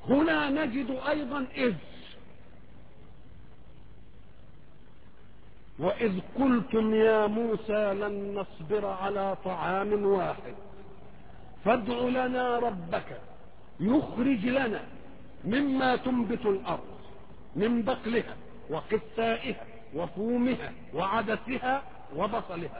هنا نجد ايضا اذ واذ قلتم يا موسى لن نصبر على طعام واحد فادع لنا ربك يخرج لنا مما تنبت الارض من بقلها وقثائها وفومها وعدسها وبصلها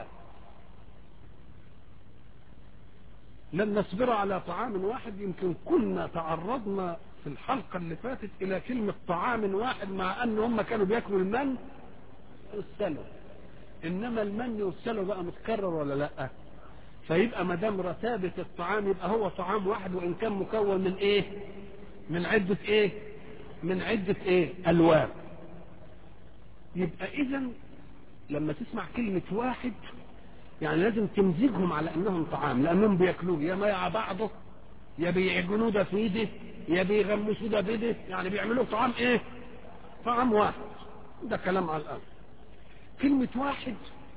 لن نصبر على طعام واحد يمكن كنا تعرضنا في الحلقة اللي فاتت إلى كلمة طعام واحد مع أن هم كانوا بياكلوا المن والسلوى إنما المن والسلوى بقى متكرر ولا لأ فيبقى ما دام رتابة الطعام يبقى هو طعام واحد وإن كان مكون من إيه؟ من عدة إيه؟ من عدة إيه؟ ألوان يبقى إذا لما تسمع كلمة واحد يعني لازم تمزجهم على انهم طعام لانهم بياكلوه يا مع بعضه يا بيعجنوه ده في ايده يا بيغمسوه ده بايده يعني بيعملوه طعام ايه طعام واحد ده كلام على الارض كلمة واحد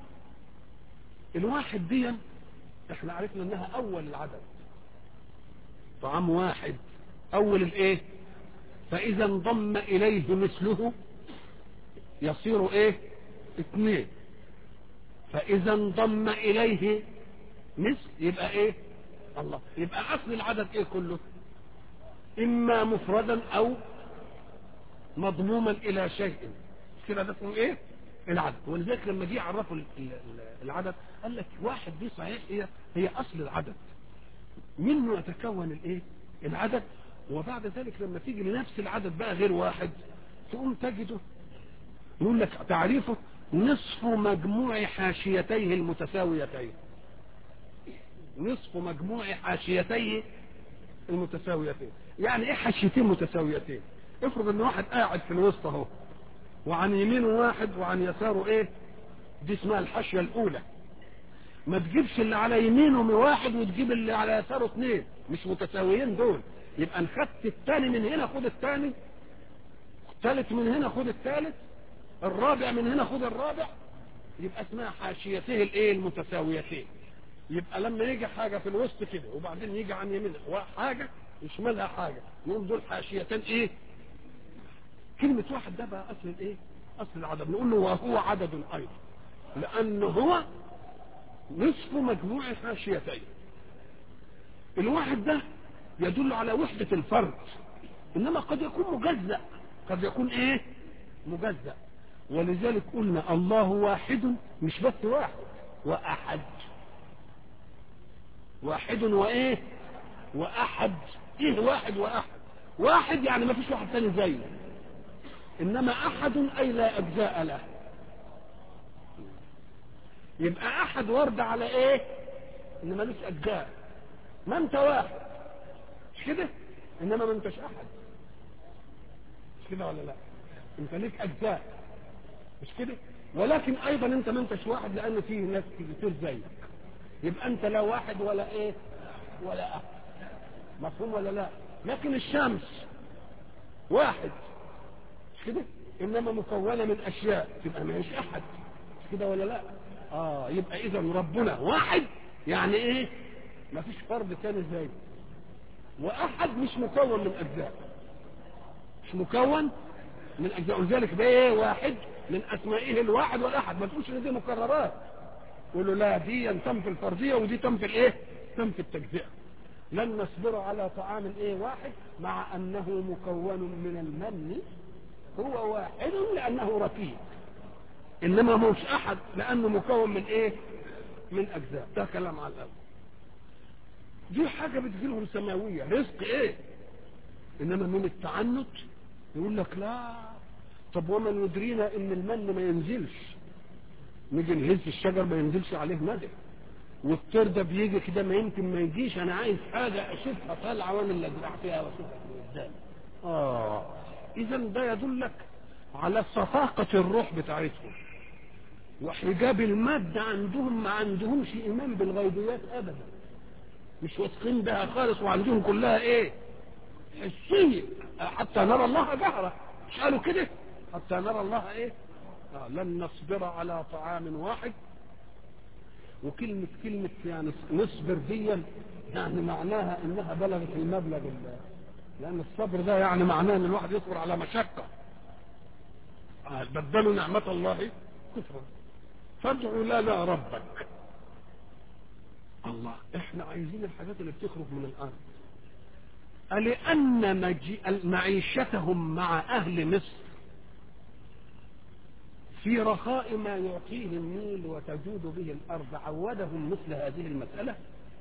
الواحد دي احنا عرفنا انها اول العدد طعام واحد اول الايه فاذا انضم اليه مثله يصير ايه اثنين فاذا انضم اليه مثل يبقى ايه الله يبقى اصل العدد ايه كله اما مفردا او مضموما الى شيء كده ده اسمه ايه العدد ولذلك لما جه يعرفوا العدد قال لك واحد دي صحيح هي هي اصل العدد منه يتكون الايه العدد وبعد ذلك لما تيجي لنفس العدد بقى غير واحد تقوم تجده يقول لك تعريفه نصف مجموع حاشيتيه المتساويتين نصف مجموع حاشيتيه المتساويتين يعني ايه حاشيتين متساويتين افرض ان واحد قاعد في الوسط اهو وعن يمينه واحد وعن يساره ايه دي اسمها الحاشيه الاولى ما تجيبش اللي على يمينه من واحد وتجيب اللي على يساره اثنين مش متساويين دول يبقى ان خدت الثاني من هنا خد الثاني الثالث من هنا خد الثالث الرابع من هنا خد الرابع يبقى اسمها حاشيته الايه المتساويتين يبقى لما يجي حاجه في الوسط كده وبعدين يجي عن يمينها حاجه يشملها حاجه يقوم دول حاشيتين ايه كلمه واحد ده بقى اصل الايه اصل العدد نقول له وهو عدد ايضا لانه هو نصف مجموع حاشيتين الواحد ده يدل على وحده الفرد انما قد يكون مجزأ قد يكون ايه مجزأ ولذلك قلنا الله واحد مش بس واحد واحد واحد وايه واحد ايه واحد واحد واحد يعني ما فيش واحد ثاني زيه انما احد اي لا اجزاء له يبقى احد ورد على ايه ان ملوش اجزاء ما انت واحد مش كده انما ما انتش احد مش كده ولا لا انت ليك اجزاء مش كده ولكن ايضا انت ما انتش واحد لان فيه ناس كتير زيك يبقى انت لا واحد ولا ايه ولا احد مفهوم ولا لا لكن الشمس واحد مش كده انما مكونه من اشياء تبقى ما هيش احد مش كده ولا لا اه يبقى اذا ربنا واحد يعني ايه ما فيش فرد ثاني زيه واحد مش مكون من اجزاء مش مكون من اجزاء ولذلك ده ايه واحد من اسمائه الواحد والاحد ما تقولش ان دي مكررات قول له لا دي تم في الفرضيه ودي تم في الايه تم في التجزئه لن نصبر على طعام ايه واحد مع انه مكون من المن هو واحد لانه ركيب انما مش احد لانه مكون من ايه من اجزاء ده كلام على الاول دي حاجه بتجيلهم سماويه رزق ايه انما من التعنت يقول لك لا طب ومن يدرينا ان المن ما ينزلش نيجي نهز الشجر ما ينزلش عليه مدى والطير ده بيجي كده ما يمكن ما يجيش انا عايز حاجه اشوفها طالعه وانا اللي ازرع فيها واشوفها من قدام اه اذا ده يدلك على صفاقه الروح بتاعتهم وحجاب المادة عندهم ما عندهمش إيمان بالغيبيات أبدا مش واثقين بها خالص وعندهم كلها إيه حسية حتى نرى الله جهرة مش قالوا كده حتى نرى الله إيه آه لن نصبر على طعام واحد وكلمة كلمة يعني نصبر ديا يعني معناها انها بلغت المبلغ لان الصبر ده يعني معناه ان الواحد يصبر على مشقة آه، بدلوا نعمة الله كفرا فادعوا لنا ربك الله احنا عايزين الحاجات اللي بتخرج من الارض لأن مجي... معيشتهم مع أهل مصر في رخاء ما يعطيه النيل وتجود به الأرض عودهم مثل هذه المسألة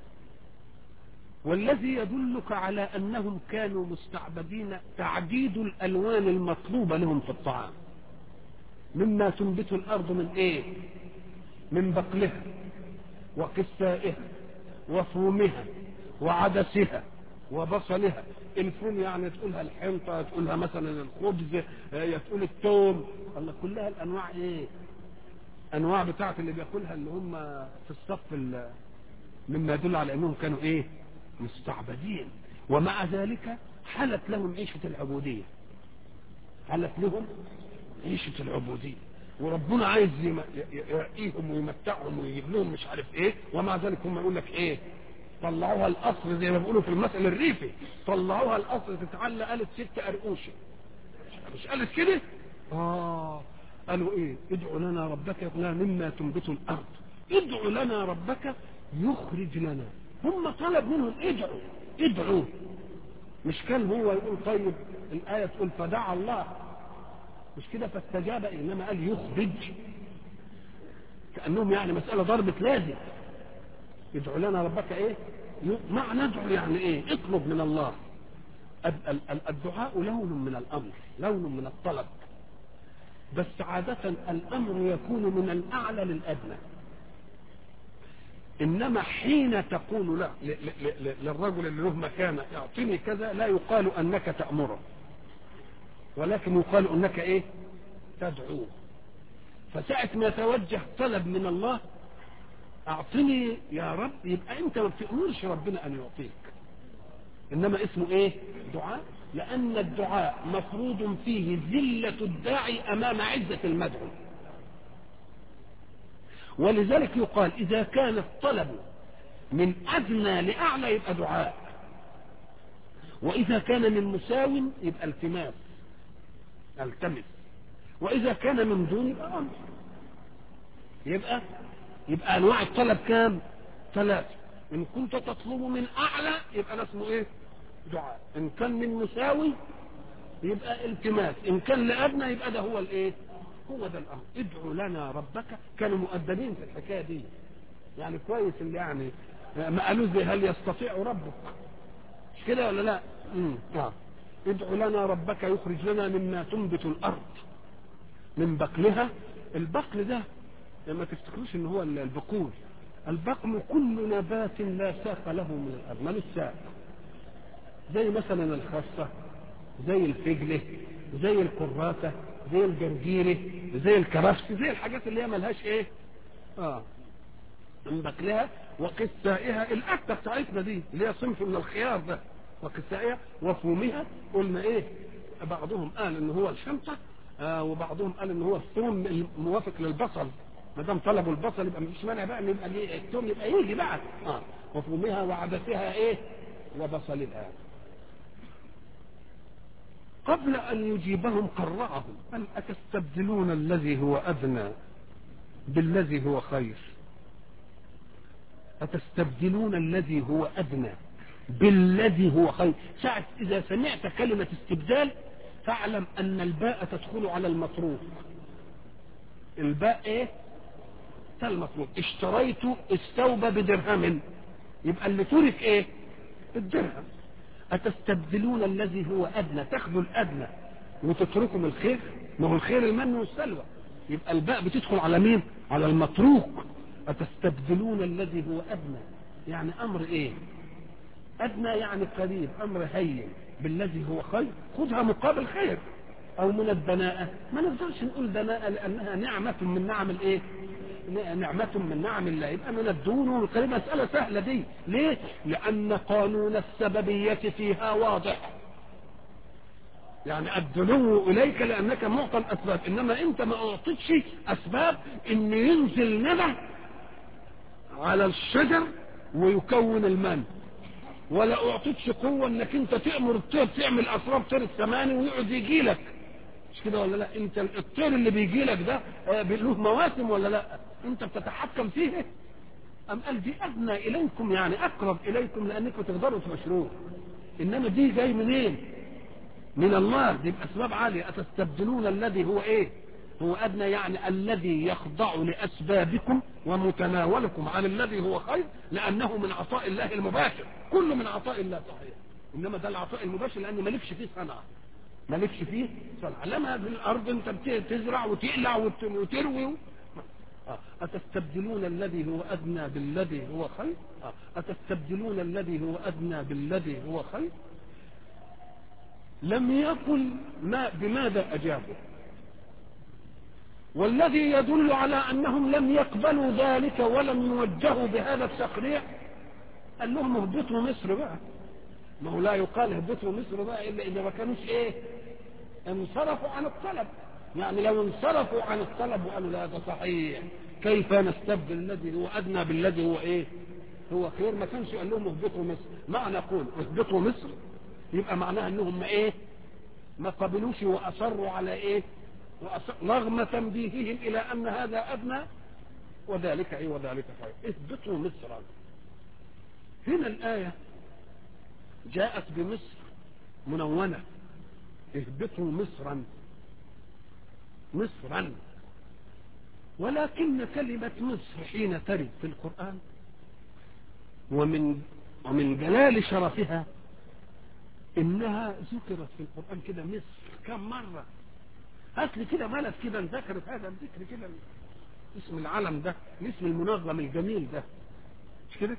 والذي يدلك على أنهم كانوا مستعبدين تعديد الألوان المطلوبة لهم في الطعام مما تنبت الأرض من إيه من بقلها وقسائها وفومها وعدسها وبصلها الفول يعني تقولها الحنطة تقولها مثلا الخبز يا تقول التوم الله كلها الأنواع إيه أنواع بتاعت اللي بياكلها اللي هم في الصف مما يدل على أنهم كانوا إيه مستعبدين ومع ذلك حلت لهم عيشة العبودية حلت لهم عيشة العبودية وربنا عايز يرقيهم ويمتعهم ويجيب لهم مش عارف ايه ومع ذلك هم يقول لك ايه طلعوها القصر زي ما بيقولوا في المثل الريفي طلعوها القصر تتعلى قالت ست قرقوشه مش قالت كده اه قالوا ايه ادعوا لنا ربك يقول مما تنبت الارض ادعوا لنا ربك يخرج لنا هم طلب منهم ادعوا ادعوا مش كان هو يقول طيب الآية تقول فدعا الله مش كده فاستجاب إنما قال يخرج كأنهم يعني مسألة ضربة لازم يدعو لنا ربك ايه معنى ندعو يعني ايه اطلب من الله الدعاء لون من الامر لون من الطلب بس عادة الامر يكون من الاعلى للادنى انما حين تقول لا للرجل اللي له مكانه اعطني كذا لا يقال انك تأمره ولكن يقال انك ايه تدعوه فساعة ما يتوجه طلب من الله اعطني يا رب يبقى انت ما بتأمرش ربنا ان يعطيك انما اسمه ايه دعاء لان الدعاء مفروض فيه ذلة الداعي امام عزة المدعو ولذلك يقال اذا كان الطلب من ادنى لاعلى يبقى دعاء واذا كان من مساو يبقى التماس التمس واذا كان من دون يبقى امر يبقى يبقى انواع الطلب كام ثلاثة ان كنت تطلب من اعلى يبقى ده اسمه ايه دعاء ان كان من مساوي يبقى التماس ان كان لادنى يبقى ده هو الايه هو ده الامر ادعوا لنا ربك كانوا مؤدبين في الحكايه دي يعني كويس اللي يعني ما قالوا زي هل يستطيع ربك مش كده ولا لا امم اه ادعوا لنا ربك يخرج لنا مما تنبت الارض من بقلها البقل ده ما تفتكروش ان هو البقول البقل كل نبات لا ساق له من الارض ملوش ساق زي مثلا الخاصة زي الفجلة زي الكراسة زي الجرجيرة زي الكرفس زي الحاجات اللي هي ملهاش ايه اه من بقلها وقسائها الاكتة بتاعتنا دي اللي هي صنف من الخيار ده وقسائها وفومها قلنا ايه بعضهم قال ان هو الشمطة آه وبعضهم قال ان هو الثوم الموافق للبصل ما دام طلبوا البصل يبقى مفيش مانع بقى ان يبقى الثوم يبقى يجي بقى اه وفومها وعدسها ايه وبصلها قبل ان يجيبهم قرعهم قال اتستبدلون الذي هو ادنى بالذي هو خير أتستبدلون الذي هو أدنى بالذي هو خير ساعة إذا سمعت كلمة استبدال فاعلم أن الباء تدخل على المطروق الباء إيه المطروق اشتريت استوبة بدرهم يبقى اللي ترك إيه الدرهم أتستبدلون الذي هو أدنى تاخذوا الأدنى وتتركوا الخير ما هو الخير المن والسلوى يبقى الباء بتدخل على مين على المطروق أتستبدلون الذي هو أدنى يعني أمر إيه أدنى يعني قريب أمر هين بالذي هو خير خذها مقابل خير أو من الدناءة ما نقدرش نقول دناءة لأنها نعمة من نعم الإيه نعمة من نعم الله يبقى من الدون والقريب مسألة سهلة دي ليه لأن قانون السببية فيها واضح يعني الدنو إليك لأنك معطى الأسباب إنما أنت ما أعطيتش أسباب إن ينزل نبع على الشجر ويكون المن ولا اعطيتش قوه انك انت تامر الطير تعمل اسراب طير الثماني ويقعد يجي لك مش كده ولا لا انت الطير اللي بيجي لك ده آه، له مواسم ولا لا انت بتتحكم فيه ام قال دي ادنى اليكم يعني اقرب اليكم لانكم تقدروا تبشروه انما دي جاي منين من الله دي باسباب عاليه اتستبدلون الذي هو ايه هو ادنى يعني الذي يخضع لاسبابكم ومتناولكم عن الذي هو خير لانه من عطاء الله المباشر كله من عطاء الله صحيح انما ده العطاء المباشر لان مالكش فيه صنعه مالكش فيه صنعه لما في الارض انت بت- تزرع وتقلع وت- وتروي آه. أتستبدلون الذي هو أدنى بالذي هو خير آه. أتستبدلون الذي هو أدنى بالذي هو خير لم يقل ما بماذا أجابوا والذي يدل على أنهم لم يقبلوا ذلك ولم يوجهوا بهذا التقريع قال لهم اهبطوا مصر بقى ما هو لا يقال اهبطوا مصر بقى إلا إذا ما كانوش إيه انصرفوا عن الطلب يعني لو انصرفوا عن الطلب وقالوا لا ده صحيح كيف نستبدل الذي هو أدنى بالذي هو إيه هو خير ما كانش قال لهم اهبطوا مصر معنى قول اهبطوا مصر يبقى معناها انهم ما ايه ما قبلوش واصروا على ايه وأصر رغم تنبيههم الى ان هذا ادنى وذلك ايه وذلك خير اهبطوا مصر هنا الايه جاءت بمصر منونه اهبطوا مصرا مصرا ولكن كلمة مصر حين ترد في القرآن ومن ومن جلال شرفها انها ذكرت في القرآن كده مصر كم مرة هات لي كده بلد كده ذكرت هذا الذكر كده اسم العلم ده الاسم المنظم الجميل ده مش كده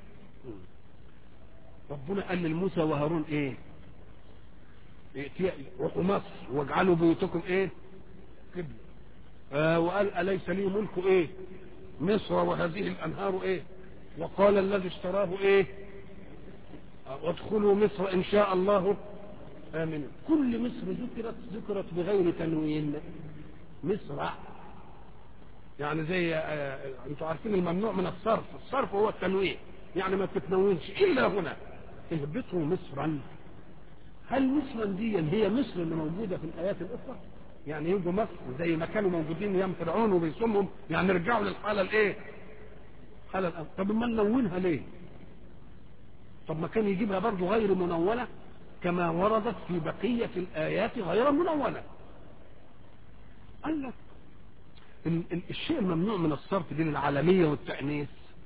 ربنا قال لموسى وهارون ايه ائتي- روحوا مصر واجعلوا بيوتكم ايه قبلة آه وقال أليس لي ملك ايه مصر وهذه الانهار ايه وقال الذي اشتراه ايه آه، وادخلوا مصر ان شاء الله امين كل مصر ذكرت ذكرت بغير تنوين مصر يعني زي آه، انتوا عارفين الممنوع من الصرف الصرف هو التنوين يعني ما تتنونش الا هنا اهبطوا مصرا هل مصر دي هي مصر اللي موجوده في الايات الاخرى يعني يجوا مصر زي ما كانوا موجودين ايام فرعون وبيصومهم يعني يرجعوا للحاله الايه حاله الأول. طب ما نلونها ليه طب ما كان يجيبها برضه غير منونه كما وردت في بقيه الايات غير منونه قال لك ال- ال- الشيء الممنوع من الصرف دي للعالميه والتانيث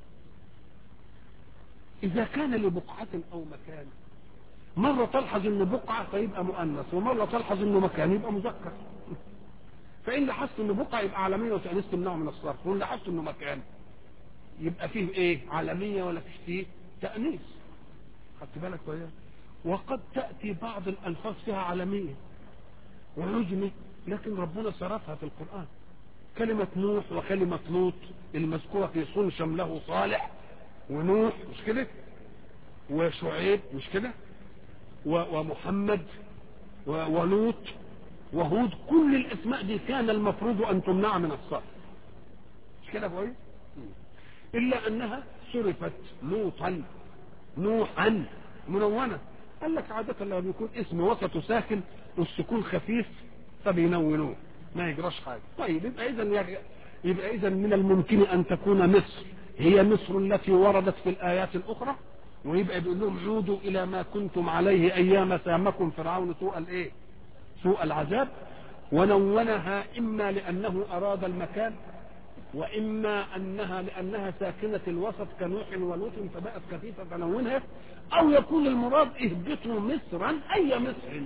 اذا كان لبقعه او مكان مرة تلحظ انه بقعة فيبقى مؤنث ومرة تلحظ انه مكان يبقى مذكر فإن لاحظت انه بقعة يبقى عالمية وتأنيث تمنعه من الصرف وإن لاحظت انه مكان يبقى فيه ايه عالمية ولا فيش فيه تأنيث خدت بالك وياه وقد تأتي بعض الألفاظ فيها عالمية وعجمة لكن ربنا صرفها في القرآن كلمة نوح وكلمة لوط المذكورة في صون شمله صالح ونوح مش كده وشعيب مش كده و- ومحمد و- ولوط وهود كل الاسماء دي كان المفروض ان تمنع من الصرف مش كده كويس الا انها صرفت لوطا نوحا منونه قال لك عادة لما بيكون اسم وسطه ساكن والسكون خفيف فبينونوه ما يجراش حاجة طيب يبقى اذا يبقى اذا من الممكن ان تكون مصر هي مصر التي وردت في الايات الاخرى ويبقى بيقول لهم عودوا الى ما كنتم عليه ايام سامكم فرعون سوء الايه سوء العذاب ونونها اما لانه اراد المكان واما انها لانها ساكنه الوسط كنوح ولوط فبقت خفيفه فنونها او يكون المراد اهبطوا مصرا اي مصر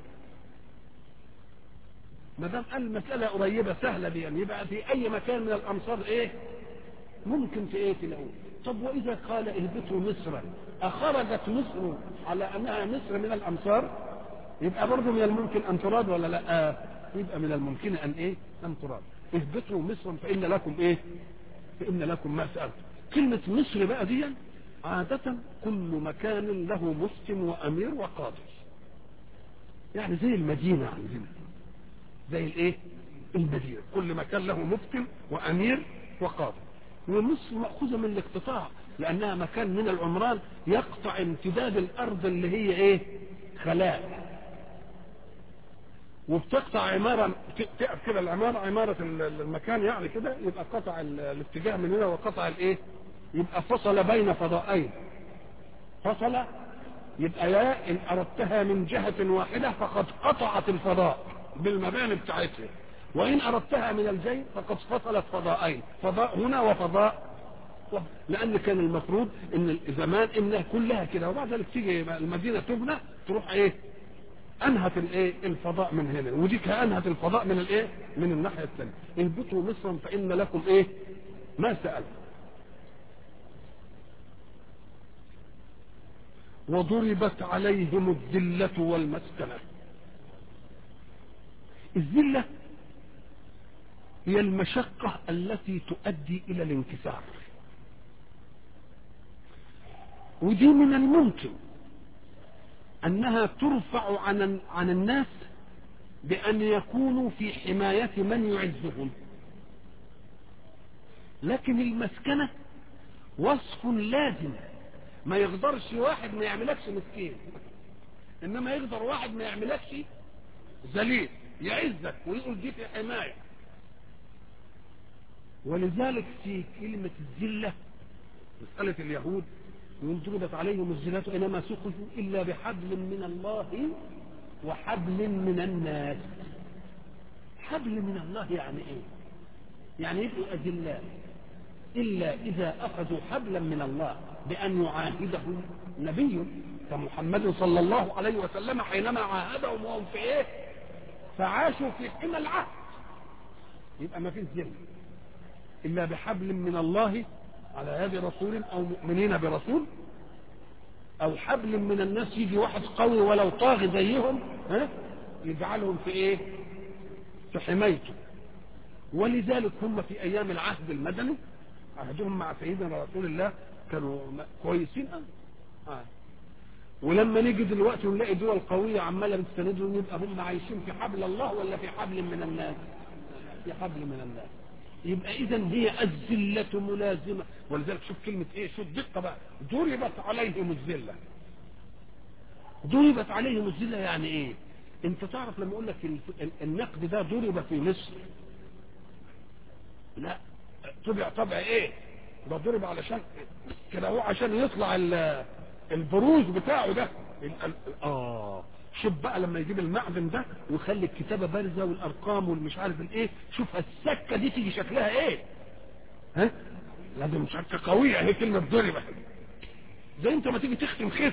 ما دام قال المساله قريبه سهله دي يعني يبقى في اي مكان من الامصار ايه ممكن في ايه تلاقوه طب واذا قال اهبطوا مصرا اخرجت مصر على انها مصر من الامصار يبقى برضه من الممكن ان تراد ولا لا آه. يبقى من الممكن ان ايه ان تراد اهبطوا مصرا فان لكم ايه فان لكم ما سالتم كلمه مصر بقى دي عادة كل مكان له مسلم وامير وقاضي يعني زي المدينة عندنا زي الايه المدينة كل مكان له مفتن وامير وقاضي ومصر مأخوذة من الاقتطاع لانها مكان من العمران يقطع امتداد الارض اللي هي ايه خلاء وبتقطع عمارة تقف كده العمارة عمارة المكان يعني كده يبقى قطع الاتجاه من هنا وقطع الايه يبقى فصل بين فضائين فصل يبقى يا ان اردتها من جهة واحدة فقد قطعت الفضاء بالمباني بتاعتها وان اردتها من الجي فقد فصلت فضاءين فضاء هنا وفضاء لان كان المفروض ان زمان انها كلها كده وبعد ذلك تيجي المدينة تبنى تروح ايه انهت الايه الفضاء من هنا ودي انهت الفضاء من الايه من الناحيه الثانيه انبتوا مصرا فان لكم ايه ما سالتم وضربت عليهم الذلة والمسكنة الذلة هي المشقة التي تؤدي إلى الانكسار ودي من الممكن أنها ترفع عن عن الناس بأن يكونوا في حماية من يعزهم لكن المسكنة وصف لازم ما يقدرش واحد ما يعملكش مسكين انما يقدر واحد ما يعملكش ذليل يعزك ويقول دي في حماية ولذلك في كلمة الذلة مسألة اليهود يقول ضربت عليهم الزلات انما سخفوا الا بحبل من الله وحبل من الناس حبل من الله يعني ايه يعني يبقوا اذلاء الا اذا اخذوا حبلا من الله بان يعاهده نبي كمحمد صلى الله عليه وسلم حينما عاهدهم وهم في ايه فعاشوا في حمى العهد يبقى ما فيش ذل الا بحبل من الله على يد رسول او مؤمنين برسول او حبل من الناس يجي واحد قوي ولو طاغي زيهم ها يجعلهم في ايه في حمايته ولذلك هم في ايام العهد المدني عهدهم مع سيدنا رسول الله كانوا كويسين آه. ولما نيجي دلوقتي ونلاقي دول قوية عمالة بتستندهم يبقى هم عايشين في حبل الله ولا في حبل من الناس في حبل من الناس يبقى اذا هي الذلة ملازمة ولذلك شوف كلمة ايه شوف دقة بقى ضربت عليهم الذلة ضربت عليهم الذلة يعني ايه انت تعرف لما اقول لك النقد ده ضرب في مصر لا طبع طبع ايه ده ضرب علشان كده هو عشان يطلع البروز بتاعه ده اه شوف بقى لما يجيب المعدن ده ويخلي الكتابه بارزه والارقام والمش عارف الايه شوف السكه دي تيجي شكلها ايه ها لازم سكه قويه هي كلمه ضربه زي انت ما تيجي تختم خيط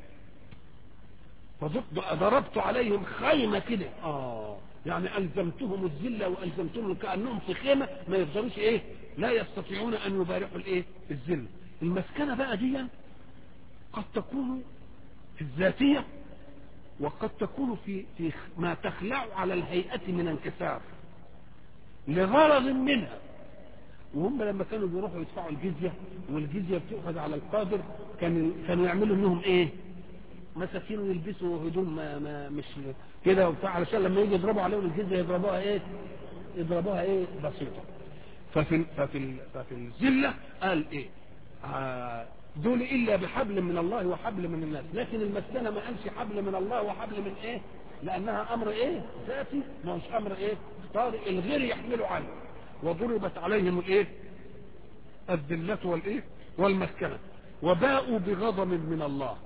فضربت عليهم خيمه كده اه يعني الزمتهم الذله والزمتهم كانهم في خيمه ما يقدروش ايه لا يستطيعون ان يبارحوا الايه الذله المسكنه بقى دي قد تكون في الذاتيه وقد تكون في في ما تخلع على الهيئة من انكسار لغرض منها وهم لما كانوا بيروحوا يدفعوا الجزية والجزية بتؤخذ على القادر كانوا كانوا يعملوا انهم ايه مساكين ويلبسوا هدوم ما ما مش كده وبتاع علشان لما يجي يضربوا عليهم الجزية يضربوها ايه يضربوها ايه بسيطة ففي ففي ففي الذلة قال ايه آه دول الا بحبل من الله وحبل من الناس لكن المسكنه ما قالش حبل من الله وحبل من ايه لانها امر ايه ذاتي ما هوش امر ايه طارئ الغير يحمله عنه وضربت عليهم الايه الذله والايه والمسكنه وباءوا بغضب من الله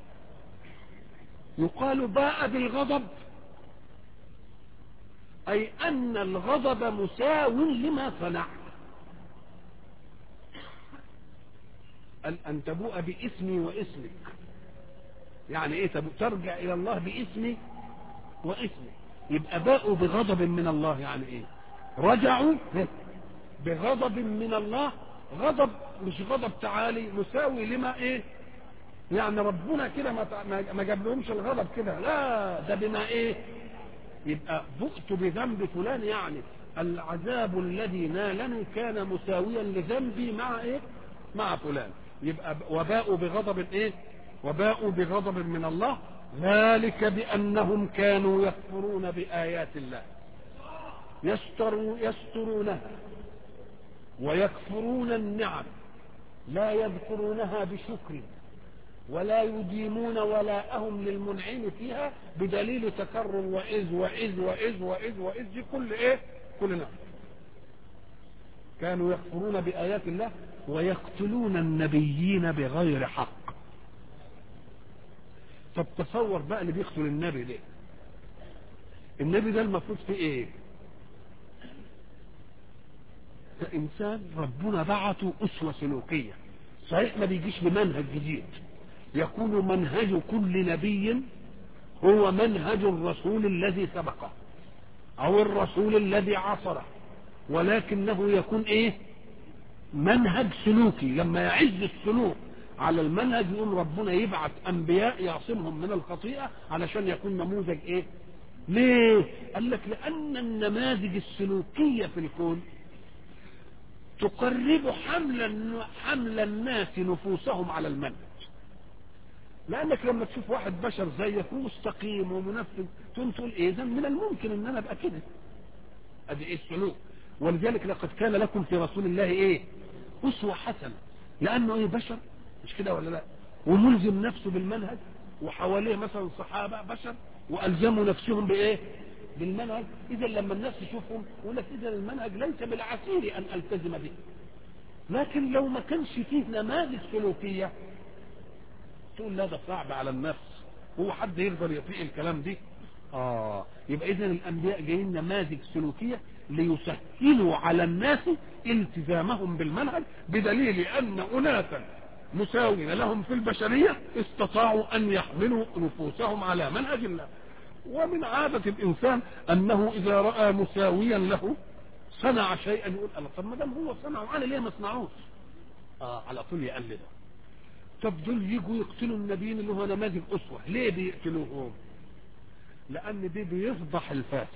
يقال باء بالغضب اي ان الغضب مساو لما صنع أن تبوء باسمي واسمك يعني ايه تبوء ترجع الى الله باسمي واسمي يبقى باءوا بغضب من الله يعني ايه رجعوا بغضب من الله غضب مش غضب تعالي مساوي لما ايه يعني ربنا كده ما ما جاب لهمش الغضب كده لا ده بما ايه يبقى بؤت بذنب فلان يعني العذاب الذي نالني كان مساويا لذنبي مع ايه مع فلان يبقى وباءوا بغضب ايه وباءوا بغضب من الله ذلك بانهم كانوا يكفرون بايات الله يستروا يسترونها ويكفرون النعم لا يذكرونها بشكر ولا يديمون ولاءهم للمنعم فيها بدليل تكرر وإذ وإذ وإذ وإذ وإذ دي كل إيه كل نعم كانوا يكفرون بآيات الله ويقتلون النبيين بغير حق طب تصور بقى اللي بيقتل النبي ده النبي ده المفروض في ايه ده انسان ربنا بعته اسوه سلوكيه صحيح ما بيجيش بمنهج جديد يكون منهج كل نبي هو منهج الرسول الذي سبقه او الرسول الذي عصره ولكنه يكون ايه منهج سلوكي لما يعز السلوك على المنهج يقوم ربنا يبعث انبياء يعصمهم من الخطيئه علشان يكون نموذج ايه ليه قال لك لان النماذج السلوكيه في الكون تقرب حمل حمل الناس نفوسهم على المنهج لانك لما تشوف واحد بشر زيك ومستقيم ومنفذ تقوم تقول ايه اذا من الممكن ان انا ابقى كده ادي ايه السلوك ولذلك لقد كان لكم في رسول الله ايه اسوه حسنه لانه ايه بشر مش كده ولا لا وملزم نفسه بالمنهج وحواليه مثلا صحابه بشر والزموا نفسهم بايه بالمنهج اذا لما الناس تشوفهم يقول لك اذا المنهج ليس بالعسير ان التزم به لكن لو ما كانش فيه نماذج سلوكيه تقول لا ده صعب على النفس هو حد يقدر يطيق الكلام دي اه يبقى اذا الانبياء جايين نماذج سلوكيه ليسهلوا على الناس التزامهم بالمنهج بدليل ان اناسا مساوين لهم في البشريه استطاعوا ان يحملوا نفوسهم على منهج الله ومن عادة الإنسان أنه إذا رأى مساويا له صنع شيئا يقول الله طب ما دام هو صنعه أنا ليه ما صنعوش؟ آه على طول يقلده طب دول يجوا يقتلوا النبيين اللي هو نماذج أسوة ليه بيقتلوهم؟ لأن دي بيفضح الفاسق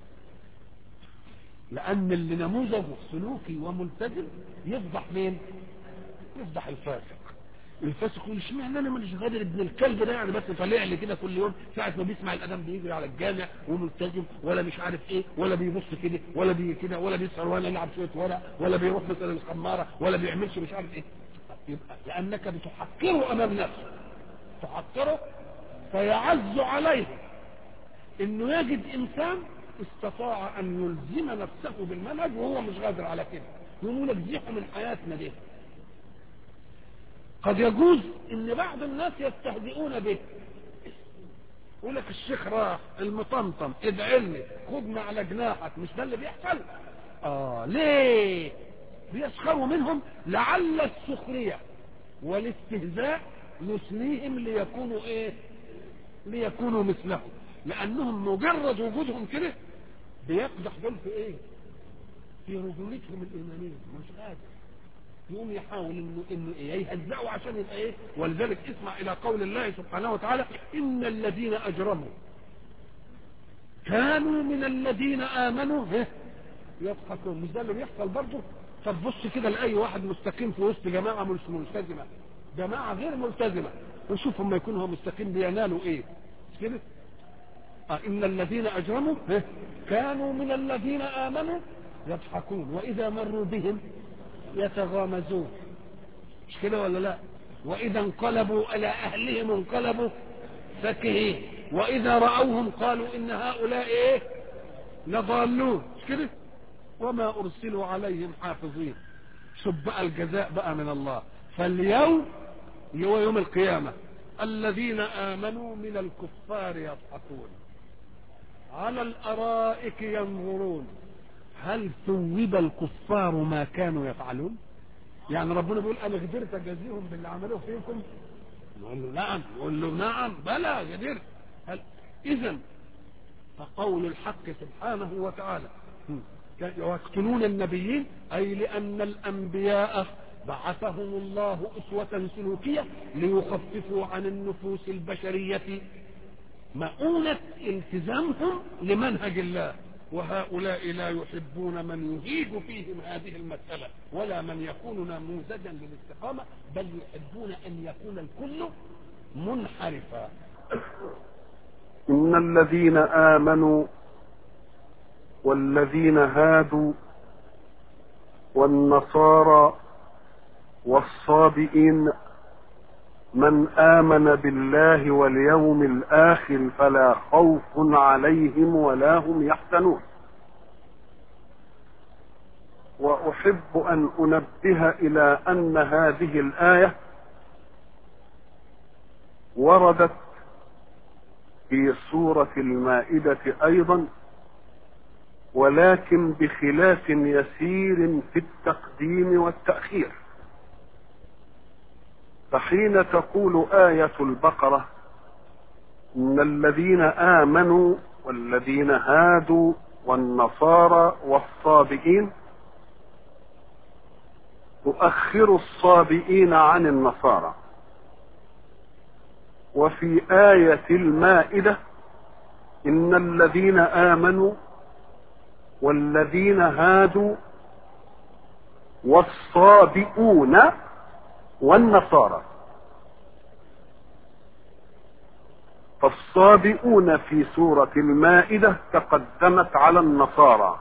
لأن اللي نموذجه سلوكي وملتزم يفضح مين؟ يفضح الفاسق الفاسق يقول اشمعنى انا مش غادر ابن الكلب ده يعني بس طالع لي كده كل يوم ساعه ما بيسمع الاذان بيجري على الجامع وملتزم ولا مش عارف ايه ولا بيبص كده ولا بي كده ولا بيسهر ولا يلعب شويه ورق ولا بيروح مثلا الخماره ولا بيعملش مش عارف ايه يبقى لانك بتحقره امام نفسه تحقره فيعز عليه انه يجد انسان استطاع ان يلزم نفسه بالمنهج وهو مش قادر على كده يقول لك زيحوا من حياتنا دي قد يجوز ان بعض الناس يستهزئون به يقول لك الشيخ راح المطمطم ادعي لي خدنا على جناحك مش ده اللي بيحصل اه ليه بيسخروا منهم لعل السخريه والاستهزاء يثنيهم ليكونوا ايه ليكونوا مثلهم لانهم مجرد وجودهم كده بيقدح دول في ايه في رجولتهم الايمانيه مش قادر يقوم يحاول انه انه ايه يهزئوا عشان يبقى ايه ولذلك اسمع الى قول الله سبحانه وتعالى ان الذين اجرموا كانوا من الذين امنوا ها يضحكون مش ده اللي بيحصل برضه طب بص كده لاي واحد مستقيم في وسط جماعه مش ملتزمه جماعه غير ملتزمه وشوف هم يكون هو مستقيم بينالوا ايه مش كده آه ان الذين اجرموا ها كانوا من الذين امنوا يضحكون واذا مروا بهم يتغامزون مش كده ولا لا واذا انقلبوا الى اهلهم انقلبوا فكهين واذا راوهم قالوا ان هؤلاء ايه لضالون مش كده وما ارسلوا عليهم حافظين شوف بقى الجزاء بقى من الله فاليوم اللي هو يوم القيامه الذين امنوا من الكفار يضحكون على الارائك ينظرون هل ثوب الكفار ما كانوا يفعلون يعني ربنا بيقول انا قدرت اجازيهم باللي عملوه فيكم نقول له نعم نقول له نعم بلى قدرت هل اذا فقول الحق سبحانه وتعالى ويقتلون النبيين اي لان الانبياء بعثهم الله اسوه سلوكيه ليخففوا عن النفوس البشريه مؤونه التزامهم لمنهج الله وهؤلاء لا يحبون من يهيج فيهم هذه المسألة ولا من يكون نموذجا للاستقامة بل يحبون أن يكون الكل منحرفا إن الذين آمنوا والذين هادوا والنصارى والصابئين من آمن بالله واليوم الآخر فلا خوف عليهم ولا هم يحزنون وأحب أن أنبه إلى أن هذه الآية وردت في سورة المائدة أيضا ولكن بخلاف يسير في التقديم والتأخير فحين تقول آية البقرة إن الذين آمنوا والذين هادوا والنصارى والصابئين تؤخر الصابئين عن النصارى وفي آية المائدة إن الذين آمنوا والذين هادوا والصابئون والنصارى فالصابئون في سورة المائدة تقدمت على النصارى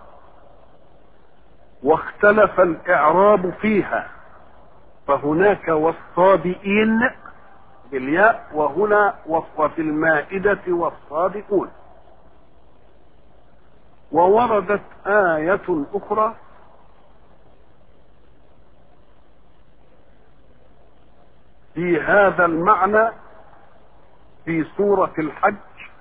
واختلف الإعراب فيها فهناك والصابئين بالياء وهنا وفي المائدة والصادقون ووردت آية أخرى في هذا المعنى في سورة الحج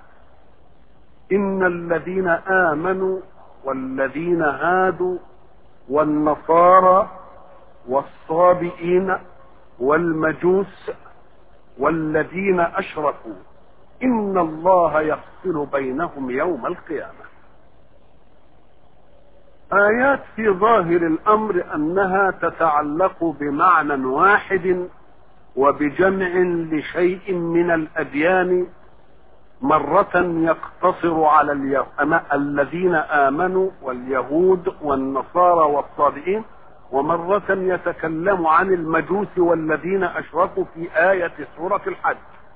إن الذين آمنوا والذين هادوا والنصارى والصابئين والمجوس والذين أشركوا إن الله يفصل بينهم يوم القيامة آيات في ظاهر الأمر أنها تتعلق بمعنى واحد وبجمع لشيء من الأديان مرة يقتصر على اليه... الذين آمنوا واليهود والنصارى والصابئين ومرة يتكلم عن المجوس والذين أشركوا في آية سورة الحج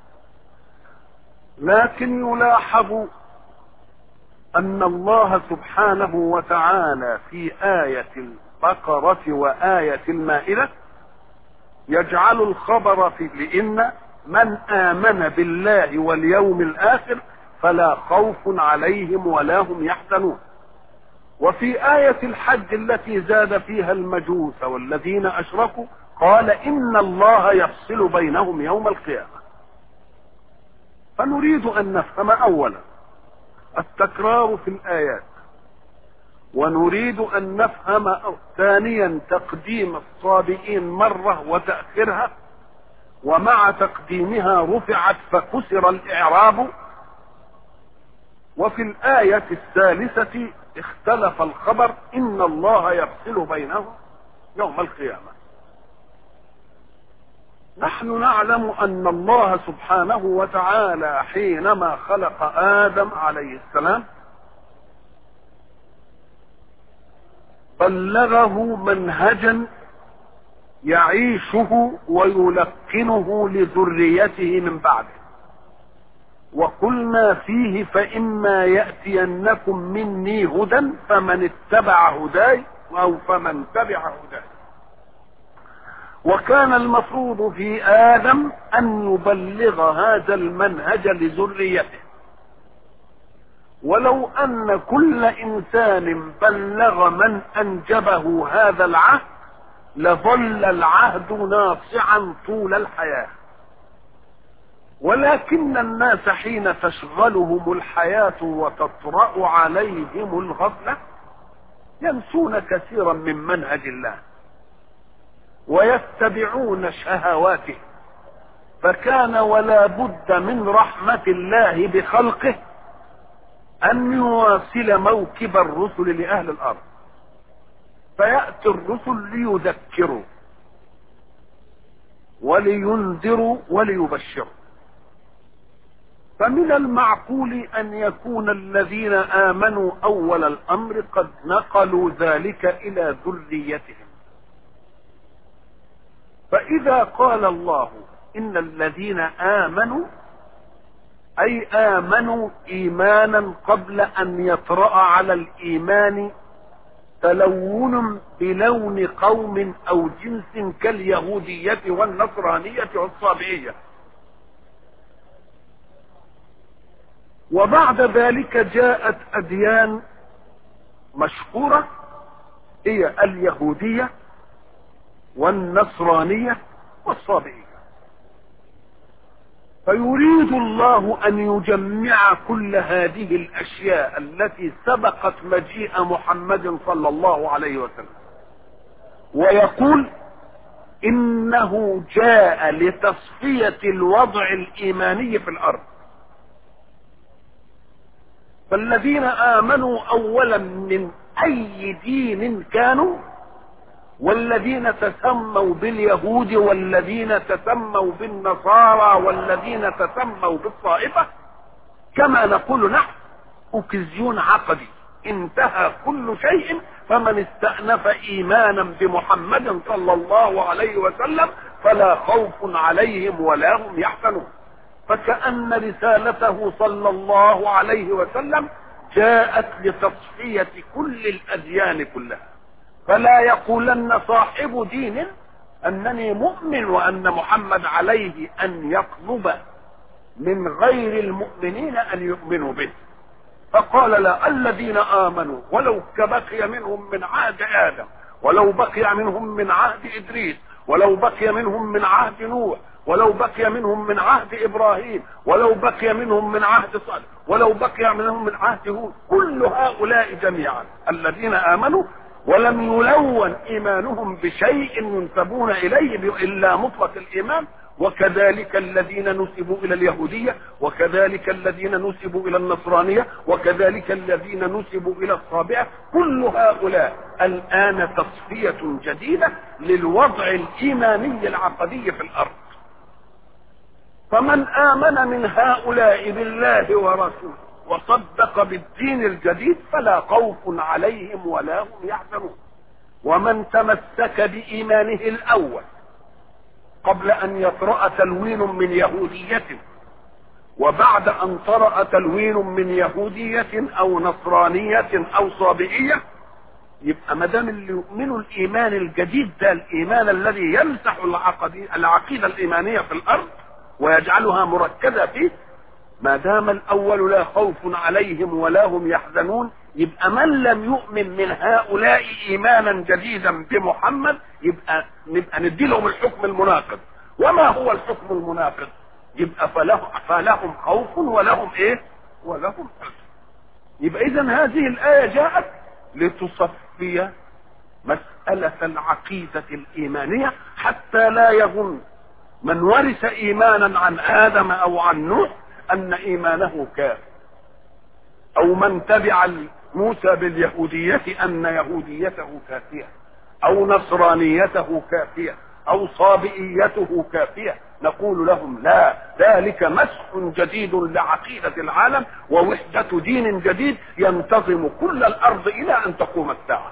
لكن يلاحظ أن الله سبحانه وتعالى في آية البقرة وآية المائدة يجعل الخبر في لأن من آمن بالله واليوم الآخر فلا خوف عليهم ولا هم يحزنون وفي آية الحج التي زاد فيها المجوس والذين أشركوا قال إن الله يفصل بينهم يوم القيامة فنريد أن نفهم أولا التكرار في الآيات ونريد أن نفهم ثانيا تقديم الصابئين مرة وتأخيرها ومع تقديمها رفعت فكسر الإعراب وفي الآية الثالثة اختلف الخبر إن الله يفصل بينهم يوم القيامة نحن نعلم أن الله سبحانه وتعالى حينما خلق آدم عليه السلام بلغه منهجا يعيشه ويلقنه لذريته من بعده وقلنا فيه فإما يأتينكم مني هدى فمن اتبع هداي أو فمن تبع هداي وكان المفروض في آدم أن يبلغ هذا المنهج لذريته ولو أن كل إنسان بلغ من أنجبه هذا العهد لظل العهد ناصعا طول الحياة ولكن الناس حين تشغلهم الحياة وتطرأ عليهم الغفلة ينسون كثيرا من منهج الله ويتبعون شهواته فكان ولا بد من رحمة الله بخلقه أن يواصل موكب الرسل لأهل الأرض فيأتي الرسل ليذكروا ولينذروا وليبشروا فمن المعقول أن يكون الذين آمنوا أول الأمر قد نقلوا ذلك إلى ذريتهم فإذا قال الله إن الذين آمنوا أي آمنوا إيمانا قبل أن يطرأ على الإيمان تلون بلون قوم او جنس كاليهودية والنصرانية والصابئية وبعد ذلك جاءت اديان مشهورة هي اليهودية والنصرانية والصابئية فيريد الله ان يجمع كل هذه الاشياء التي سبقت مجيء محمد صلى الله عليه وسلم ويقول انه جاء لتصفية الوضع الايماني في الارض فالذين امنوا اولا من اي دين كانوا والذين تسموا باليهود والذين تسموا بالنصارى والذين تسموا بالطائفة كما نقول نحن أكزيون عقدي انتهى كل شيء فمن استأنف إيمانا بمحمد صلى الله عليه وسلم فلا خوف عليهم ولا هم يحزنون فكأن رسالته صلى الله عليه وسلم جاءت لتصفية كل الأديان كلها فلا يقولن صاحب دين انني مؤمن وان محمد عليه ان يطلب من غير المؤمنين ان يؤمنوا به فقال لا الذين امنوا ولو كبقي منهم من عهد ادم ولو بقي منهم من عهد ادريس ولو بقي منهم من عهد نوح ولو بقي منهم من عهد ابراهيم ولو بقي منهم من عهد صالح ولو بقي منهم من عهد هود كل هؤلاء جميعا الذين امنوا ولم يلون ايمانهم بشيء ينسبون اليه الا مطلق الايمان وكذلك الذين نسبوا الى اليهوديه وكذلك الذين نسبوا الى النصرانيه وكذلك الذين نسبوا الى الصابئه كل هؤلاء الان تصفيه جديده للوضع الايماني العقدي في الارض فمن امن من هؤلاء بالله ورسوله وصدق بالدين الجديد فلا خوف عليهم ولا هم يحزنون ومن تمسك بإيمانه الأول قبل أن يطرأ تلوين من يهودية وبعد أن طرأ تلوين من يهودية أو نصرانية أو صابئية يبقى ما دام اللي يؤمنوا الإيمان الجديد ده الإيمان الذي يمسح العقيدة الإيمانية في الأرض ويجعلها مركزة فيه ما دام الاول لا خوف عليهم ولا هم يحزنون يبقى من لم يؤمن من هؤلاء ايمانا جديدا بمحمد يبقى نبقى ندي لهم الحكم المناقض وما هو الحكم المناقض يبقى فلهم, فلهم خوف ولهم ايه ولهم حزن يبقى اذا هذه الايه جاءت لتصفي مسألة العقيدة الإيمانية حتى لا يظن من ورث إيمانا عن آدم أو عن نوح ان ايمانه كافر او من تبع موسى باليهودية ان يهوديته كافية او نصرانيته كافية او صابئيته كافية نقول لهم لا ذلك مسح جديد لعقيدة العالم ووحدة دين جديد ينتظم كل الارض الى ان تقوم الساعة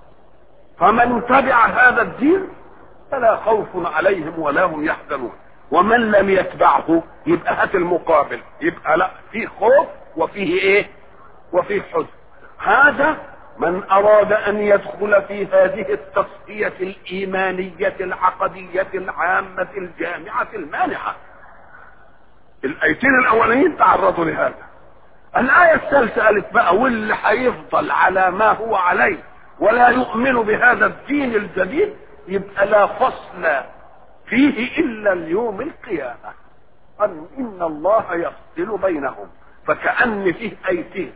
فمن تبع هذا الدين فلا خوف عليهم ولا هم يحزنون ومن لم يتبعه يبقى هات المقابل يبقى لا فيه خوف وفيه ايه وفيه حزن هذا من اراد ان يدخل في هذه التصفية الايمانية العقدية العامة الجامعة المانعة الايتين الاولين تعرضوا لهذا الاية الثالثة قالت بقى واللي هيفضل على ما هو عليه ولا يؤمن بهذا الدين الجديد يبقى لا فصل فيه الا اليوم القيامة أن ان الله يفصل بينهم فكأن فيه ايتين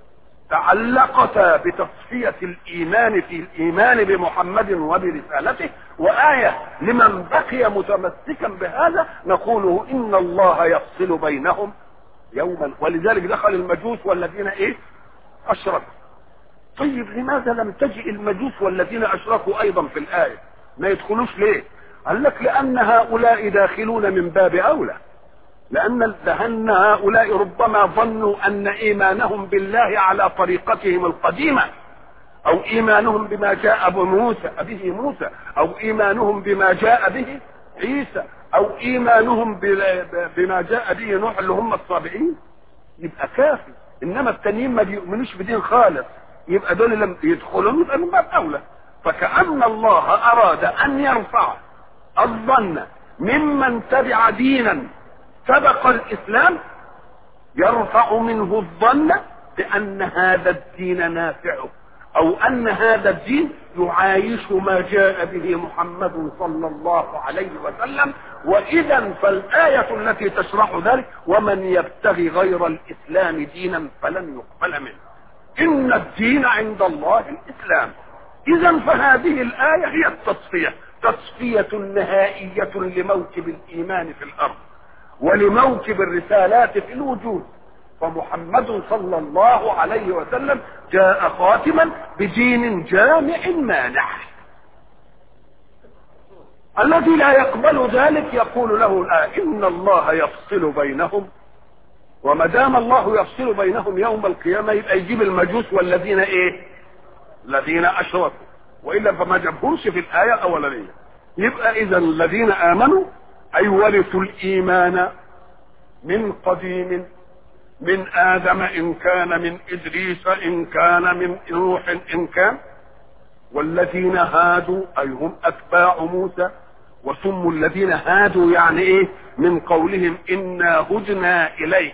تعلقتا بتصفية الايمان في الايمان بمحمد وبرسالته وآية لمن بقي متمسكا بهذا نقوله ان الله يفصل بينهم يوما ولذلك دخل المجوس والذين ايه اشركوا طيب لماذا لم تجئ المجوس والذين اشركوا ايضا في الآية ما يدخلوش ليه قال لك لان هؤلاء داخلون من باب اولى لان لان هؤلاء ربما ظنوا ان ايمانهم بالله على طريقتهم القديمه او ايمانهم بما جاء بموسى به موسى او ايمانهم بما جاء به عيسى او ايمانهم بما جاء به نوح اللي هم الصابئين يبقى كافي انما التانيين ما بيؤمنوش بدين خالص يبقى دول لم يدخلوا يبقى من باب اولى فكأن الله اراد ان يرفع الظن ممن تبع دينا سبق الاسلام يرفع منه الظن بان هذا الدين نافعه او ان هذا الدين يعايش ما جاء به محمد صلى الله عليه وسلم واذا فالايه التي تشرح ذلك ومن يبتغي غير الاسلام دينا فلن يقبل منه ان الدين عند الله الاسلام اذا فهذه الايه هي التصفيه تصفيه نهائيه لموكب الايمان في الارض ولموكب الرسالات في الوجود فمحمد صلى الله عليه وسلم جاء خاتما بدين جامع مانع الذي لا يقبل ذلك يقول له الآن إن الله يفصل بينهم وما دام الله يفصل بينهم يوم القيامة يبقى يجيب المجوس والذين إيه؟ الذين أشركوا وإلا فما جابهمش في الآية الأولانية يبقى إذا الذين آمنوا أي ورثوا الإيمان من قديم من آدم إن كان من إدريس إن كان من نوح إن كان والذين هادوا أي هم أتباع موسى وسموا الذين هادوا يعني إيه من قولهم إنا هدنا إليك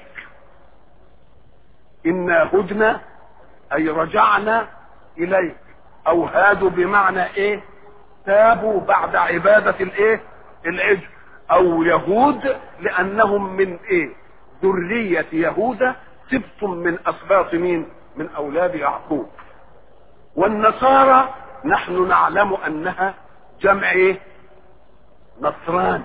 إنا هدنا أي رجعنا إليك أو هادوا بمعنى إيه تابوا بعد عبادة الإيه العجل أو يهود لأنهم من إيه ذرية يهوذا سبط من أسباط مين من أولاد يعقوب والنصارى نحن نعلم أنها جمع إيه نصران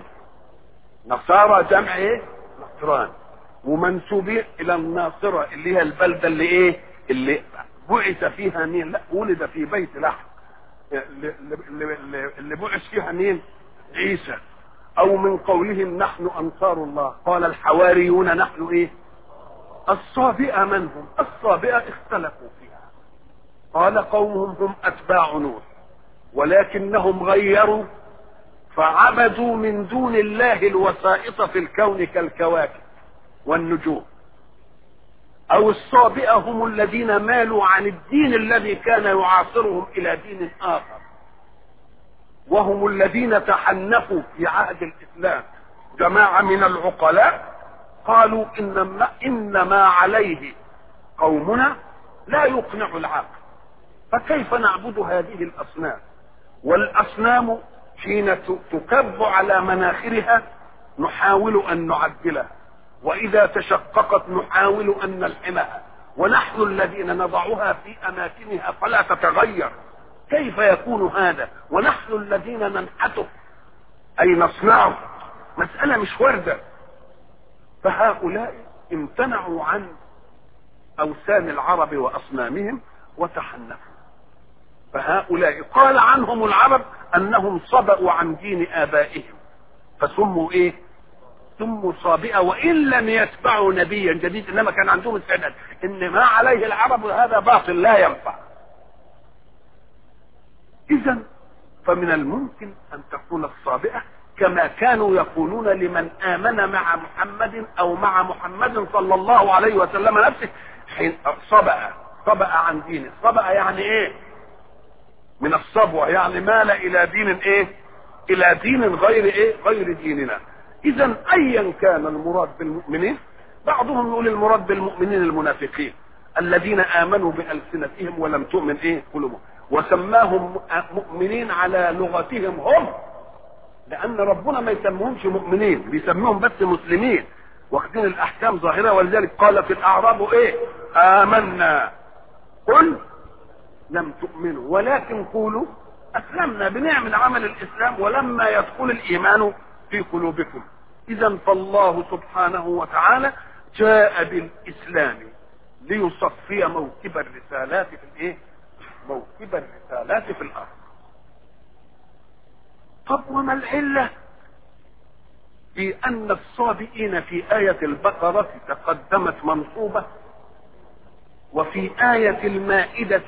نصارى جمع إيه نصران ومنسوبين إلى الناصرة اللي هي البلدة اللي إيه اللي بعث فيها مين لا ولد في بيت لحم اللي, اللي, اللي بعث فيها مين عيسى او من قولهم نحن انصار الله قال الحواريون نحن ايه الصابئة من هم الصابئة اختلفوا فيها قال قومهم هم اتباع نوح ولكنهم غيروا فعبدوا من دون الله الوسائط في الكون كالكواكب والنجوم او الصابئة هم الذين مالوا عن الدين الذي كان يعاصرهم الى دين اخر وهم الذين تحنفوا في عهد الاسلام جماعه من العقلاء قالوا انما انما عليه قومنا لا يقنع العقل فكيف نعبد هذه الاصنام والاصنام حين تكب على مناخرها نحاول ان نعدلها واذا تشققت نحاول ان نلحمها ونحن الذين نضعها في اماكنها فلا تتغير كيف يكون هذا ونحن الذين ننحته اي نصنعه مسألة مش واردة فهؤلاء امتنعوا عن اوثان العرب واصنامهم وتحنفوا فهؤلاء قال عنهم العرب انهم صبأوا عن دين ابائهم فسموا ايه سموا صابئة وان لم يتبعوا نبيا جديد انما كان عندهم استعداد ان ما عليه العرب هذا باطل لا ينفع اذا فمن الممكن ان تكون الصابئة كما كانوا يقولون لمن امن مع محمد او مع محمد صلى الله عليه وسلم نفسه حين صبأ صبأ عن دينه صبأ يعني ايه من الصبوة يعني مال الى دين ايه الى دين غير ايه غير ديننا اذا ايا كان المراد بالمؤمنين بعضهم يقول المراد بالمؤمنين المنافقين الذين امنوا بالسنتهم ولم تؤمن ايه قلوبهم وسماهم مؤمنين على لغتهم هم لان ربنا ما يسموهمش مؤمنين بيسموهم بس مسلمين واخدين الاحكام ظاهره ولذلك قال في الاعراب ايه امنا قل لم تؤمنوا ولكن قولوا اسلمنا بنعمل عمل الاسلام ولما يدخل الايمان في قلوبكم اذا فالله سبحانه وتعالى جاء بالاسلام ليصفي موكب الرسالات في الايه موكب الرسالات في الارض طب وما العلة في ان الصابئين في آية البقرة تقدمت منصوبة وفي آية المائدة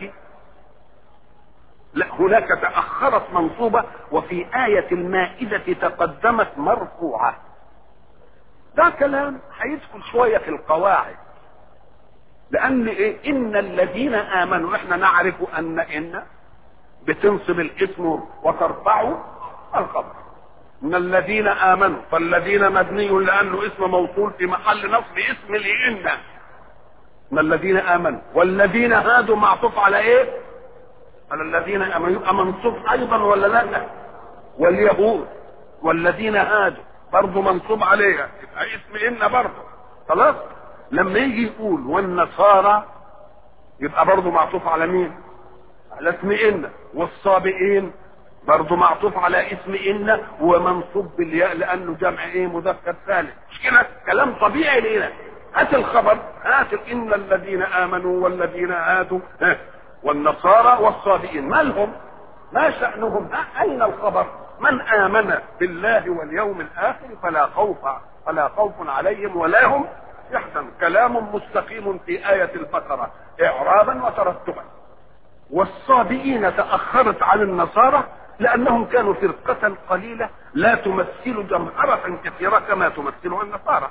لا هناك تأخرت منصوبة وفي آية المائدة تقدمت مرفوعة ده كلام هيدخل شوية في القواعد لان ايه ان الذين امنوا احنا نعرف ان ان بتنصب الاسم وترفعه الخبر ان الذين امنوا فالذين مبني لانه اسم موصول في محل نصب اسم لان من الذين امنوا والذين هادوا معطوف على ايه على الذين امنوا يبقى منصوب ايضا ولا لا واليهود والذين هادوا برضه منصوب عليها يبقى اسم ان برضه خلاص لما يجي يقول والنصارى يبقى برضه معطوف على مين على اسم ان والصابئين برضه معطوف على اسم ان ومنصوب بالياء لانه جمع ايه مذكر ثالث مش كده كلام طبيعي لنا هات الخبر هات ان الذين امنوا والذين هادوا ها، والنصارى والصابئين ما لهم ما شأنهم ها، اين الخبر من امن بالله واليوم الاخر فلا خوف فلا خوف عليهم ولا هم يحزن كلام مستقيم في آية البقرة إعرابا وترتبا والصابئين تأخرت عن النصارى لأنهم كانوا فرقة قليلة لا تمثل جمهرة كثيرة كما تمثلها النصارى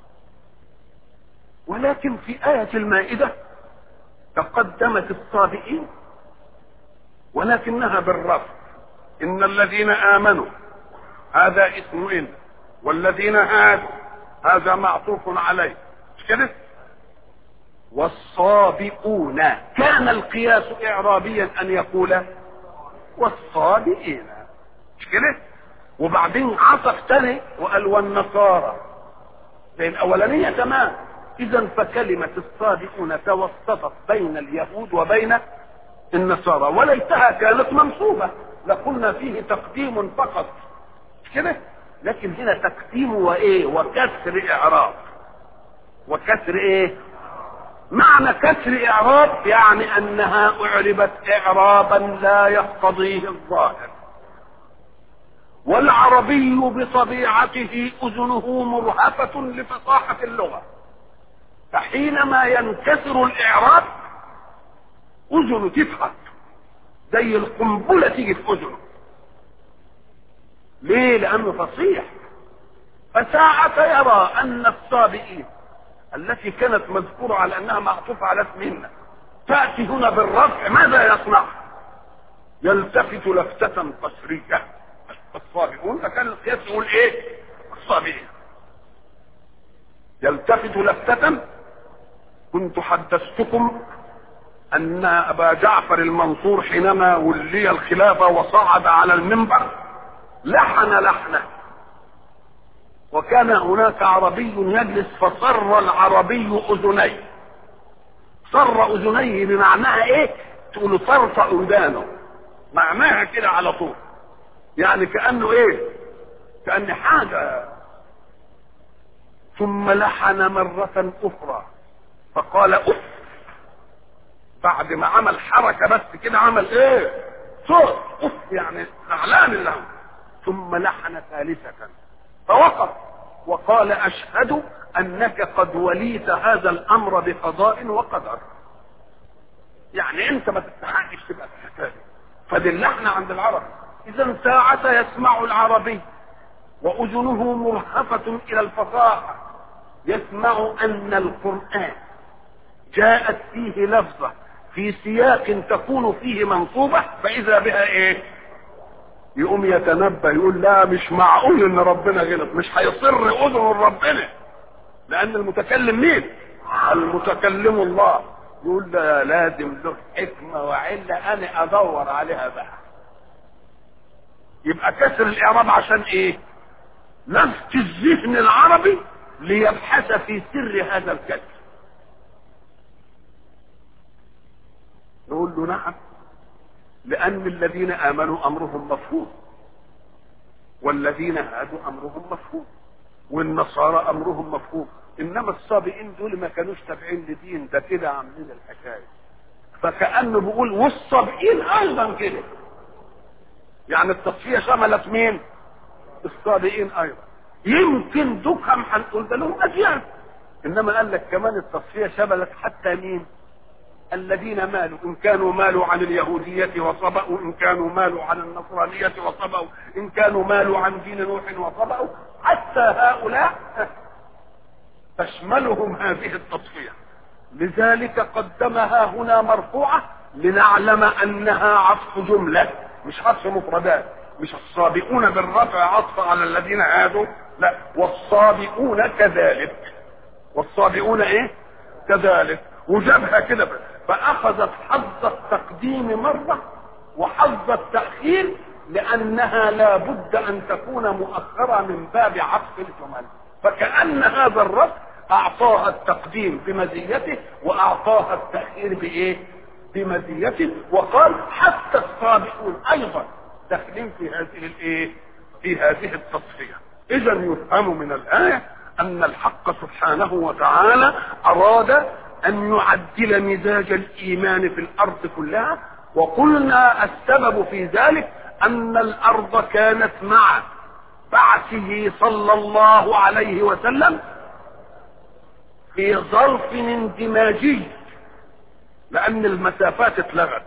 ولكن في آية المائدة تقدمت الصابئين ولكنها بالرفض إن الذين آمنوا هذا اسم إن والذين هادوا هذا معطوف عليه مش كده والصابئون كان القياس إعرابيا أن يقول والصابئين مش كده وبعدين عطف تاني وقال والنصارى زي الأولانية تمام إذا فكلمة الصابئون توسطت بين اليهود وبين النصارى وليتها كانت منصوبة لقلنا فيه تقديم فقط مش كده لكن هنا تقديم وايه وكسر اعراب وكسر ايه معنى كسر اعراب يعني انها اعربت اعرابا لا يقتضيه الظاهر والعربي بطبيعته اذنه مرهفة لفصاحة اللغة فحينما ينكسر الاعراب اذنه تفحت زي القنبلة تيجي في اذنه ليه لانه فصيح فساعة يرى ان الصابئين التي كانت مذكورة على انها معطوفة على اسمهن تأتي هنا بالرفع ماذا يصنع يلتفت لفتة قسرية الصابئون فكان القياس يقول ايه الصابئين يلتفت لفتة كنت حدثتكم ان ابا جعفر المنصور حينما ولي الخلافة وصعد على المنبر لحن لحنه وكان هناك عربي يجلس فصر العربي اذنيه صر اذنيه بمعناها ايه تقول طرف ودانه معناها كده على طول يعني كانه ايه كان حاجه ثم لحن مرة أخرى فقال أف بعد ما عمل حركة بس كده عمل إيه؟ صوت أف يعني إعلان اللهم ثم لحن ثالثة فوقف وقال أشهد أنك قد وليت هذا الأمر بقضاء وقدر يعني أنت ما تستحقش تبقى في الحكاية فدي اللحن عند العرب إذا ساعة يسمع العربي وأذنه مرهفة إلى الفصاحة يسمع أن القرآن جاءت فيه لفظة في سياق تكون فيه منصوبة فإذا بها إيه؟ يقوم يتنبه يقول لا مش معقول ان ربنا غلط مش هيصر اذن ربنا لان المتكلم مين المتكلم الله يقول ده لازم له حكمه وعله انا ادور عليها بقى يبقى كسر الاعراب عشان ايه لفت الذهن العربي ليبحث في سر هذا الكسر نقول له نعم لأن الذين آمنوا أمرهم مفهوم والذين هادوا أمرهم مفهوم والنصارى أمرهم مفهوم إنما الصابئين دول ما كانوش تابعين لدين ده كده عاملين الحكاية فكأنه بيقول والصابئين أيضا كده يعني التصفية شملت مين؟ الصابئين أيضا يمكن دكهم هنقول ده لهم أجيال إنما قال لك كمان التصفية شملت حتى مين؟ الذين مالوا إن كانوا مالوا عن اليهودية وصبأوا إن كانوا مالوا عن النصرانية وصبأوا إن كانوا مالوا عن دين نوح وصبأوا حتى هؤلاء تشملهم هذه التصفية لذلك قدمها هنا مرفوعة لنعلم أنها عطف جملة مش عطف مفردات مش الصابئون بالرفع عطف على الذين هادوا لا والصابئون كذلك والصابئون ايه كذلك وجابها كده فأخذت حظ التقديم مرة وحظ التأخير لأنها لا بد أن تكون مؤخرة من باب عطف الجمل فكأن هذا الرفع أعطاها التقديم بمزيته وأعطاها التأخير بإيه؟ بمزيته وقال حتى الصابئون أيضا داخلين في هذه الإيه؟ في هذه التصفية إذا يفهم من الآية أن الحق سبحانه وتعالى أراد أن يعدل مزاج الإيمان في الأرض كلها وقلنا السبب في ذلك أن الأرض كانت مع بعثه صلى الله عليه وسلم في ظرف اندماجي لأن المسافات اتلغت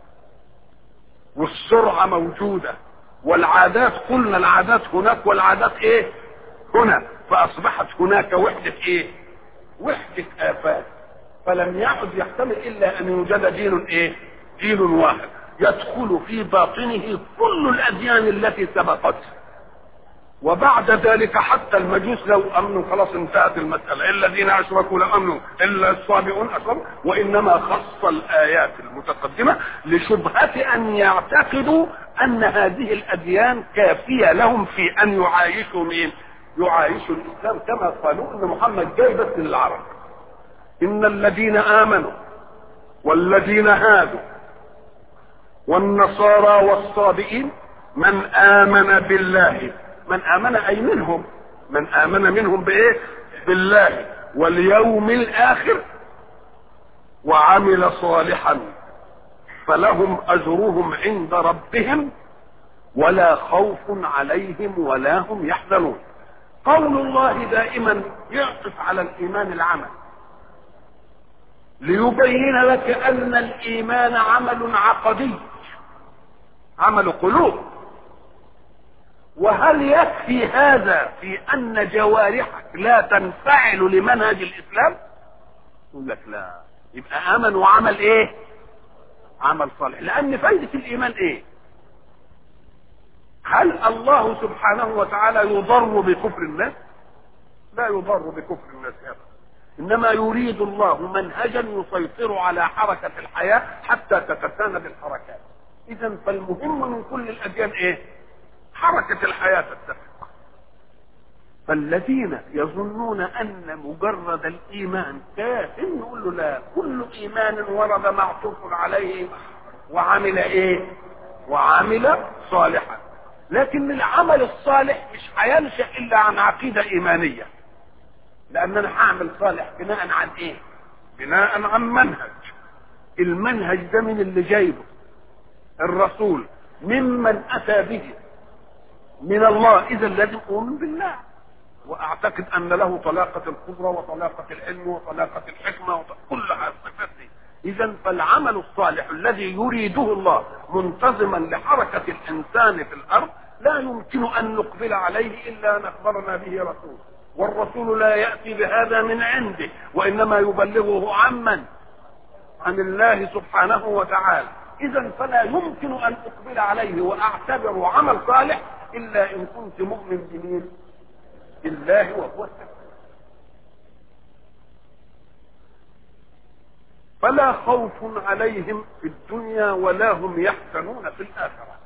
والسرعة موجودة والعادات قلنا العادات هناك والعادات ايه هنا فأصبحت هناك وحدة ايه وحدة آفات فلم يعد يحتمل إلا أن يوجد دين ايه دين واحد يدخل في باطنه كل الأديان التي سبقته وبعد ذلك حتى المجوس لو امنوا خلاص انتهت المساله الا الذين اشركوا لو امنوا الا الصابئون اشركوا وانما خص الايات المتقدمه لشبهه ان يعتقدوا ان هذه الاديان كافيه لهم في ان يعايشوا مين؟ يعايشوا الاسلام كما قالوا ان محمد جاي بس للعرب ان الذين امنوا والذين هادوا والنصارى والصابئين من امن بالله من امن اي منهم من امن منهم بايه بالله واليوم الاخر وعمل صالحا فلهم اجرهم عند ربهم ولا خوف عليهم ولا هم يحزنون قول الله دائما يعطف على الايمان العمل ليبين لك ان الايمان عمل عقدي عمل قلوب وهل يكفي هذا في ان جوارحك لا تنفعل لمنهج الاسلام يقول لك لا يبقى امن وعمل ايه عمل صالح لان فايدة الايمان ايه هل الله سبحانه وتعالى يضر بكفر الناس لا يضر بكفر الناس ابدا انما يريد الله منهجا يسيطر على حركة الحياة حتى تتساند الحركات اذا فالمهم من كل الاديان ايه حركة الحياة تتفق فالذين يظنون ان مجرد الايمان كاف نقول له لا كل ايمان ورد معطوف عليه وعمل ايه وعمل صالحا لكن العمل الصالح مش هينشا الا عن عقيده ايمانيه لان انا هعمل صالح بناء عن ايه بناء عن منهج المنهج ده من اللي جايبه الرسول ممن اتى به من الله اذا لازم اؤمن بالله واعتقد ان له طلاقة القدرة وطلاقة العلم وطلاقة الحكمة وكل الصفات دي اذا فالعمل الصالح الذي يريده الله منتظما لحركة الانسان في الارض لا يمكن ان نقبل عليه الا ان اخبرنا به رسول والرسول لا يأتي بهذا من عنده وانما يبلغه عمن عن الله سبحانه وتعالى اذا فلا يمكن ان اقبل عليه واعتبره عمل صالح الا ان كنت مؤمن بمين بالله وهو السبب فلا خوف عليهم في الدنيا ولا هم يحزنون في الاخره